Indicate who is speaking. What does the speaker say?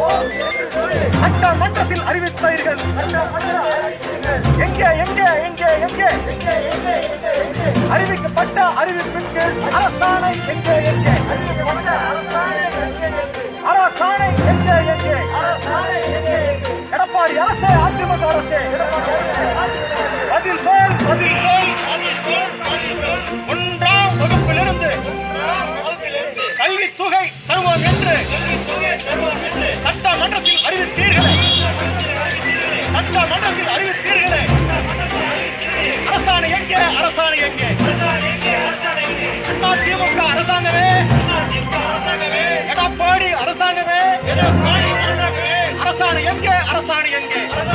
Speaker 1: சட்டமன்றத்தில் அறிவித்தீர்கள் எங்கே எங்கே எங்கே எங்கே அறிவிக்கப்பட்ட அறிவிப்பிற்கு அரசாணை எங்கே எங்கே அரசாணை எங்கே எங்கே எடப்பாடி அரசே அதிமுக அரசே பதில் சொல் பதில் சொல் ஒன்றாம் வகுப்பிலிருந்து கல்வி தொகை தருவோம் என்று சட்டமன்றத்தில் அறிவித்தீர்களே சட்டமன்றத்தில் அறிவித்தீர்களே அரசாணை எங்கே அரசாணை எங்கே அண்ணா திமுக அரசாங்கமே எடப்பாடி அரசாங்கமே அரசாணை எங்கே அரசாணை எங்கே